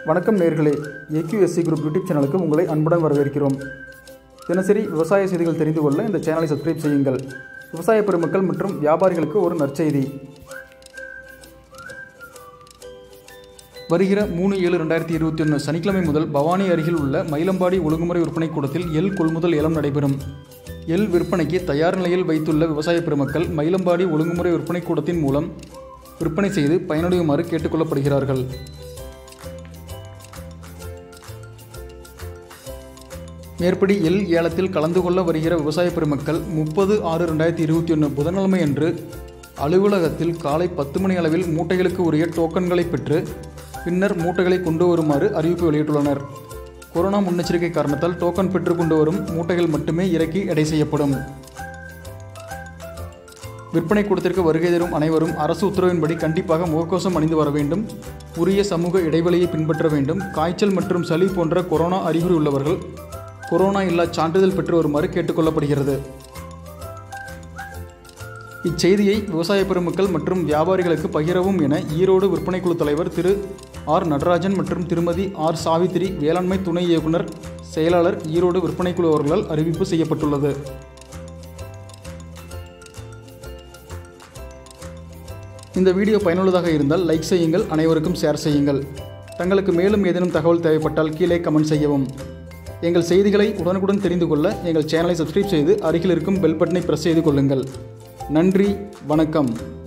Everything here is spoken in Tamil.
வணக்கம் நேர்களே ஏக்யூஎஸ்சி குரூப் யூடியூப் சேனலுக்கு உங்களை அன்புடன் வரவேற்கிறோம் தினசரி விவசாய செய்திகள் தெரிந்து கொள்ள இந்த சேனலை சப்ஸ்கிரைப் செய்யுங்கள் விவசாய பெருமக்கள் மற்றும் வியாபாரிகளுக்கு ஒரு நற்செய்தி வருகிற மூணு ஏழு ரெண்டாயிரத்தி இருபத்தி ஒன்று சனிக்கிழமை முதல் பவானி அருகில் உள்ள மயிலம்பாடி ஒழுங்குமுறை விற்பனை கூடத்தில் எல் கொள்முதல் ஏலம் நடைபெறும் எல் விற்பனைக்கு தயார் நிலையில் வைத்துள்ள விவசாய பெருமக்கள் மயிலம்பாடி ஒழுங்குமுறை விற்பனை கூடத்தின் மூலம் விற்பனை செய்து பயனடையுமாறு கேட்டுக்கொள்ளப்படுகிறார்கள் மேற்படி எல் ஏலத்தில் கலந்து கொள்ள வருகிற விவசாய பெருமக்கள் முப்பது ஆறு ரெண்டாயிரத்தி இருபத்தி ஒன்று புதன்கிழமை அன்று அலுவலகத்தில் காலை பத்து மணி அளவில் மூட்டைகளுக்கு உரிய டோக்கன்களை பெற்று பின்னர் மூட்டைகளை கொண்டு வருமாறு அறிவிப்பு வெளியிட்டுள்ளனர் கொரோனா முன்னெச்சரிக்கை காரணத்தால் டோக்கன் பெற்று கொண்டு வரும் மூட்டைகள் மட்டுமே இறக்கி எடை செய்யப்படும் விற்பனை கூடத்திற்கு வருகை தரும் அனைவரும் அரசு உத்தரவின்படி கண்டிப்பாக முகக்கவசம் அணிந்து வர வேண்டும் உரிய சமூக இடைவெளியை பின்பற்ற வேண்டும் காய்ச்சல் மற்றும் சளி போன்ற கொரோனா அறிகுறி உள்ளவர்கள் கொரோனா இல்லா சான்றிதழ் பெற்று வருமாறு கேட்டுக்கொள்ளப்படுகிறது இச்செய்தியை விவசாய பெருமக்கள் மற்றும் வியாபாரிகளுக்கு பகிரவும் என ஈரோடு விற்பனைக்குழு தலைவர் திரு ஆர் நடராஜன் மற்றும் திருமதி ஆர் சாவித்திரி வேளாண்மை துணை இயக்குனர் செயலாளர் ஈரோடு விற்பனைக்குழு அவர்களால் அறிவிப்பு செய்யப்பட்டுள்ளது இந்த வீடியோ பயனுள்ளதாக இருந்தால் லைக் செய்யுங்கள் அனைவருக்கும் ஷேர் செய்யுங்கள் தங்களுக்கு மேலும் ஏதேனும் தகவல் தேவைப்பட்டால் கீழே கமெண்ட் செய்யவும் எங்கள் செய்திகளை உடனுக்குடன் தெரிந்து கொள்ள எங்கள் சேனலை சப்ஸ்கிரைப் செய்து அருகில் இருக்கும் பெல் பட்டனை பிரஸ் செய்து கொள்ளுங்கள் நன்றி வணக்கம்